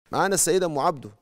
معانا السيده ام عبده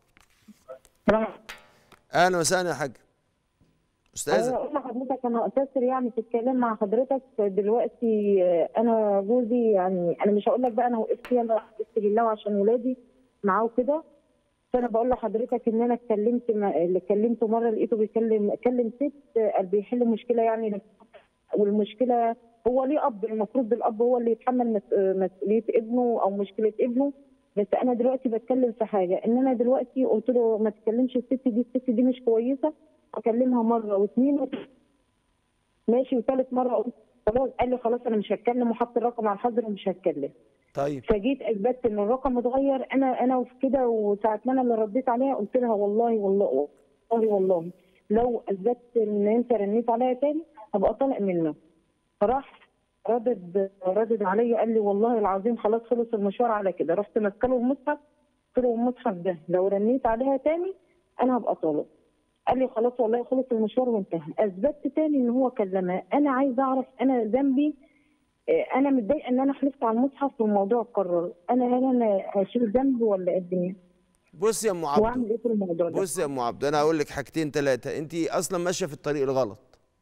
اهلا وسهلا يا حاج استاذه اقول لحضرتك انا اتصل يعني في الكلام مع حضرتك دلوقتي آه، انا جوزي يعني انا مش هقول لك بقى انا وقفت يلا وقفت لله عشان ولادي معاه كده فانا بقول لحضرتك ان انا اتكلمت مع- اللي كلمته مره لقيته بيكلم كلم ست آه، بيحل مشكله يعني والمشكله هو ليه اب المفروض الاب هو اللي يتحمل مس- آه، مسؤوليه ابنه او مشكله ابنه بس انا دلوقتي بتكلم في حاجه ان انا دلوقتي قلت له ما تكلمش الست دي الست دي مش كويسه اكلمها مره واثنين وت- ماشي وثالث مره قلت خلاص قال لي خلاص انا مش هتكلم وحط الرقم على الحظر ومش هتكلم طيب فجيت اثبتت ان الرقم اتغير انا انا وفي كده وساعه ما انا اللي رديت عليها قلت لها والله والله والله والله لو اثبتت ان انت رنيت عليا تاني هبقى طالق منك فراح ردد ردد عليا قال لي والله العظيم خلاص خلص المشوار على كده رحت ماسكه له المصحف قلت له المصحف ده لو رنيت عليها تاني انا هبقى طالق قال لي خلاص والله خلص المشوار وانتهى اثبتت تاني ان هو كلمها انا عايزه اعرف انا ذنبي آه، انا متضايقه ان انا حلفت على المصحف والموضوع اتكرر انا هل انا هشيل ذنب ولا ايه الدنيا بص يا ام عبده واعمل ايه في الموضوع ده بص يا ام عبده انا هقول لك حاجتين ثلاثه انت اصلا ماشيه في الطريق الغلط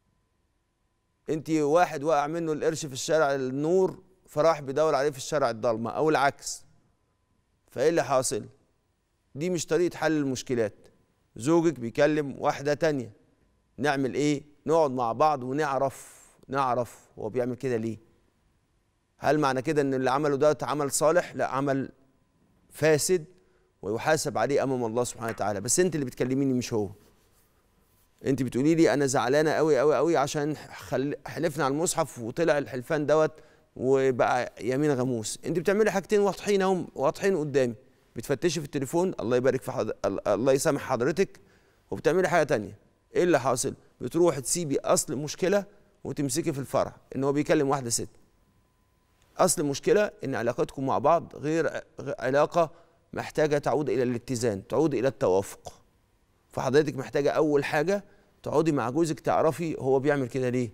انت واحد وقع منه القرش في الشارع النور فراح بيدور عليه في الشارع الضلمه او العكس فايه اللي حاصل دي مش طريقه حل المشكلات زوجك بيكلم واحده تانية نعمل ايه نقعد مع بعض ونعرف نعرف هو بيعمل كده ليه هل معنى كده ان اللي عمله ده عمل صالح لا عمل فاسد ويحاسب عليه امام الله سبحانه وتعالى بس انت اللي بتكلميني مش هو انت بتقولي لي انا زعلانه قوي قوي قوي عشان خل... حلفنا على المصحف وطلع الحلفان دوت وبقى يمين غموس انت بتعملي حاجتين واضحين اهم واضحين قدامي بتفتشي في التليفون الله يبارك في حضر... الله يسامح حضرتك وبتعملي حاجه تانية ايه اللي حاصل بتروح تسيبي اصل المشكله وتمسكي في الفرع ان هو بيكلم واحده ست اصل المشكله ان علاقتكم مع بعض غير غ- علاقه محتاجه تعود الى الاتزان تعود الى التوافق فحضرتك محتاجه اول حاجه تقعدي مع جوزك تعرفي هو بيعمل كده ليه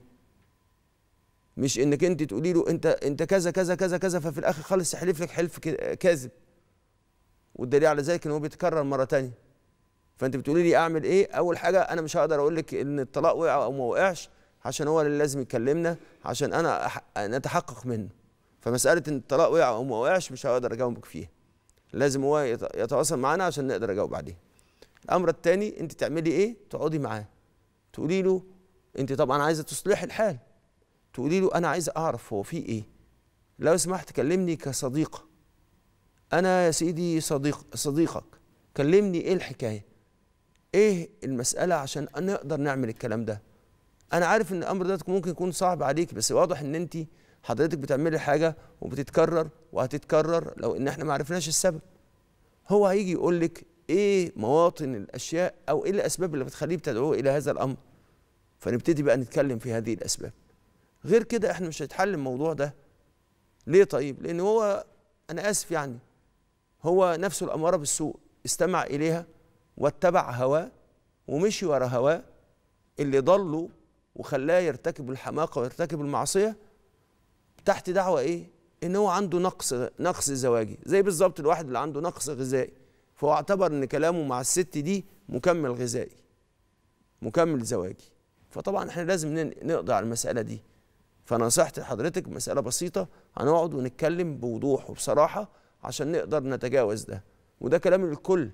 مش انك انت تقولي له انت انت كذا كذا كذا كذا ففي الاخر خالص يحلف لك حلف ك- كاذب والدليل على ذلك ان هو بيتكرر مره تانية فانت بتقولي لي اعمل ايه اول حاجه انا مش هقدر اقول لك ان الطلاق وقع او ما وقعش عشان هو اللي لازم يكلمنا عشان انا أح- نتحقق منه فمساله ان الطلاق وقع او ما وقعش مش هقدر اجاوبك فيها لازم هو يت- يتواصل معانا عشان نقدر اجاوب عليه الامر الثاني انت تعملي ايه تقعدي معاه تقولي له انت طبعا عايزه تصلحي الحال تقولي له انا عايزه اعرف هو في ايه لو سمحت كلمني كصديقه انا يا سيدي صديق صديقك كلمني ايه الحكايه ايه المساله عشان نقدر نعمل الكلام ده انا عارف ان الامر ده ممكن يكون صعب عليك بس واضح ان انت حضرتك بتعملي حاجه وبتتكرر وهتتكرر لو ان احنا ما عرفناش السبب هو هيجي يقول لك ايه مواطن الاشياء او ايه الاسباب اللي بتخليه بتدعوه الى هذا الامر فنبتدي بقى نتكلم في هذه الاسباب غير كده احنا مش هيتحل الموضوع ده ليه طيب لان هو انا اسف يعني هو نفسه الاماره بالسوء استمع اليها واتبع هواه ومشي ورا هواه اللي ضله وخلاه يرتكب الحماقه ويرتكب المعصيه تحت دعوه ايه ان هو عنده نقص نقص زواجي زي بالظبط الواحد اللي عنده نقص غذائي فهو اعتبر ان كلامه مع الست دي مكمل غذائي مكمل زواجي فطبعا احنا لازم ن- نقضي على المساله دي فنصيحتي لحضرتك مساله بسيطه هنقعد ونتكلم بوضوح وبصراحه عشان نقدر نتجاوز ده وده كلام للكل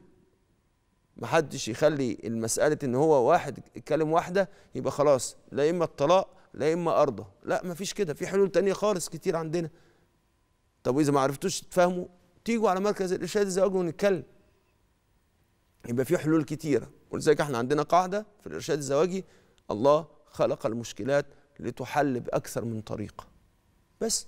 محدش يخلي المسألة ان هو واحد يتكلم واحدة يبقى خلاص لا اما الطلاق لا اما ارضى لا مفيش كده في حلول تانية خالص كتير عندنا طب واذا ما عرفتوش تفهموا تيجوا على مركز الارشاد الزواج ونتكلم يبقى في حلول كتيرة ولذلك احنا عندنا قاعدة في الارشاد الزواجي الله خلق المشكلات لتحل باكثر من طريقة بس